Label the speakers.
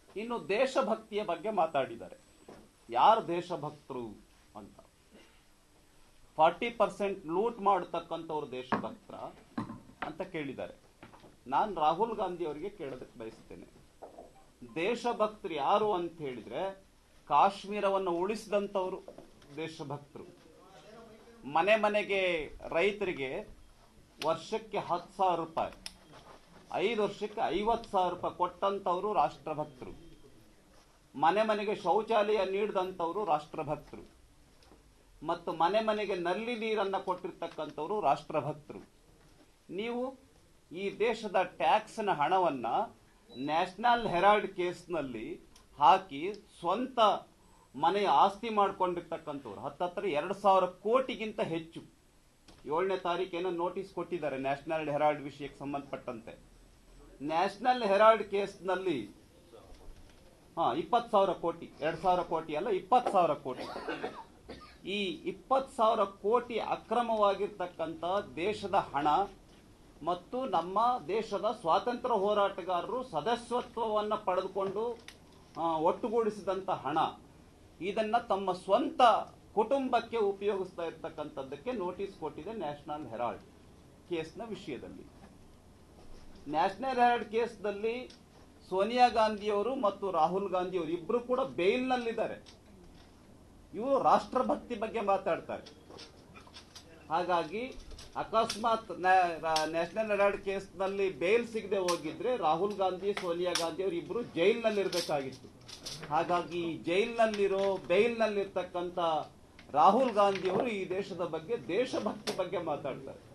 Speaker 1: ಇನ್ನು ದೇಶಭಕ್ತಿಯ ಬಗ್ಗೆ ಮಾತಾಡಿದ್ದಾರೆ ಯಾರು ದೇಶಭಕ್ತರು ಅಂತ ಫಾರ್ಟಿ ಪರ್ಸೆಂಟ್ ಲೂಟ್ ಮಾಡತಕ್ಕಂಥವ್ರು ದೇಶಭಕ್ತರ ಅಂತ ಕೇಳಿದ್ದಾರೆ ನಾನು ರಾಹುಲ್ ಗಾಂಧಿ ಅವರಿಗೆ ಕೇಳೋದಕ್ಕೆ ಬಯಸ್ತೇನೆ ದೇಶಭಕ್ತರು ಯಾರು ಅಂತ ಹೇಳಿದ್ರೆ ಕಾಶ್ಮೀರವನ್ನು ಉಳಿಸಿದಂಥವ್ರು ದೇಶಭಕ್ತರು ಮನೆ ಮನೆಗೆ ರೈತರಿಗೆ ವರ್ಷಕ್ಕೆ ಹತ್ತು ಸಾವಿರ ರೂಪಾಯಿ ಐದು ವರ್ಷಕ್ಕೆ ಐವತ್ತು ಸಾವಿರ ರೂಪಾಯಿ ಕೊಟ್ಟಂಥವ್ರು ರಾಷ್ಟ್ರಭಕ್ತರು ಮನೆ ಮನೆಗೆ ಶೌಚಾಲಯ ನೀಡಿದಂಥವ್ರು ರಾಷ್ಟ್ರಭಕ್ತರು ಮತ್ತು ಮನೆ ಮನೆಗೆ ನಲ್ಲಿ ನೀರನ್ನ ಕೊಟ್ಟಿರ್ತಕ್ಕಂಥವ್ರು ರಾಷ್ಟ್ರಭಕ್ತರು ನೀವು ಈ ದೇಶದ ಟ್ಯಾಕ್ಸ್ನ ಹಣವನ್ನ ನ್ಯಾಷನಲ್ ಹೆರಾಲ್ಡ್ ಕೇಸ್ನಲ್ಲಿ ಹಾಕಿ ಸ್ವಂತ ಮನೆಯ ಆಸ್ತಿ ಮಾಡ್ಕೊಂಡಿರ್ತಕ್ಕಂಥವ್ರು ಹತ್ತತ್ರ ಎರಡು ಸಾವಿರ ಕೋಟಿಗಿಂತ ಹೆಚ್ಚು ಏಳನೇ ತಾರೀಕೇನೋ ನೋಟಿಸ್ ಕೊಟ್ಟಿದ್ದಾರೆ ನ್ಯಾಷನಲ್ ಹೆರಾಲ್ಡ್ ವಿಷಯಕ್ಕೆ ಸಂಬಂಧಪಟ್ಟಂತೆ ನ್ಯಾಷನಲ್ ಹೆರಾಲ್ಡ್ ಕೇಸ್ನಲ್ಲಿ ಹಾ ಇಪ್ಪತ್ತು ಸಾವಿರ ಕೋಟಿ ಎರಡು ಸಾವಿರ ಕೋಟಿ ಅಲ್ಲ ಇಪ್ಪತ್ತು ಸಾವಿರ ಕೋಟಿ ಈ ಇಪ್ಪತ್ತು ಸಾವಿರ ಕೋಟಿ ಅಕ್ರಮವಾಗಿರ್ತಕ್ಕಂಥ ದೇಶದ ಹಣ ಮತ್ತು ನಮ್ಮ ದೇಶದ ಸ್ವಾತಂತ್ರ್ಯ ಹೋರಾಟಗಾರರು ಸದಸ್ಯತ್ವವನ್ನು ಪಡೆದುಕೊಂಡು ಆ, ಒಟ್ಟುಗೂಡಿಸಿದಂಥ ಹಣ ಇದನ್ನ ತಮ್ಮ ಸ್ವಂತ ಕುಟುಂಬಕ್ಕೆ ಉಪಯೋಗಿಸ್ತಾ ಇರ್ತಕ್ಕಂಥದ್ದಕ್ಕೆ ನೋಟಿಸ್ ಕೊಟ್ಟಿದೆ ನ್ಯಾಷನಲ್ ಹೆರಾಲ್ಡ್ ಕೇಸ್ನ ವಿಷಯದಲ್ಲಿ ನ್ಯಾಷನಲ್ ಹೆರಾಲ್ಡ್ ಕೇಸ್ನಲ್ಲಿ ಸೋನಿಯಾ ಗಾಂಧಿಯವರು ಮತ್ತು ರಾಹುಲ್ ಗಾಂಧಿಯವರು ಇಬ್ಬರು ಕೂಡ ಬೇಲ್ನಲ್ಲಿದ್ದಾರೆ ಇವರು ರಾಷ್ಟ್ರಭಕ್ತಿ ಬಗ್ಗೆ ಮಾತಾಡ್ತಾರೆ ಹಾಗಾಗಿ ಅಕಸ್ಮಾತ್ ನ್ಯಾಷನಲ್ ಹೆರಾಲ್ಡ್ ಕೇಸ್ನಲ್ಲಿ ಬೇಲ್ ಸಿಗದೆ ಹೋಗಿದ್ರೆ ರಾಹುಲ್ ಗಾಂಧಿ ಸೋನಿಯಾ ಗಾಂಧಿ ಅವರು ಇಬ್ಬರು ಜೈಲ್ನಲ್ಲಿ ಇರಬೇಕಾಗಿತ್ತು ಹಾಗಾಗಿ ಈ ಜೈಲ್ನಲ್ಲಿರೋ ಬೇಲ್ನಲ್ಲಿರ್ತಕ್ಕಂಥ ರಾಹುಲ್ ಗಾಂಧಿ ಅವರು ಈ ದೇಶದ ಬಗ್ಗೆ ದೇಶಭಕ್ತಿ ಬಗ್ಗೆ ಮಾತಾಡ್ತಾರೆ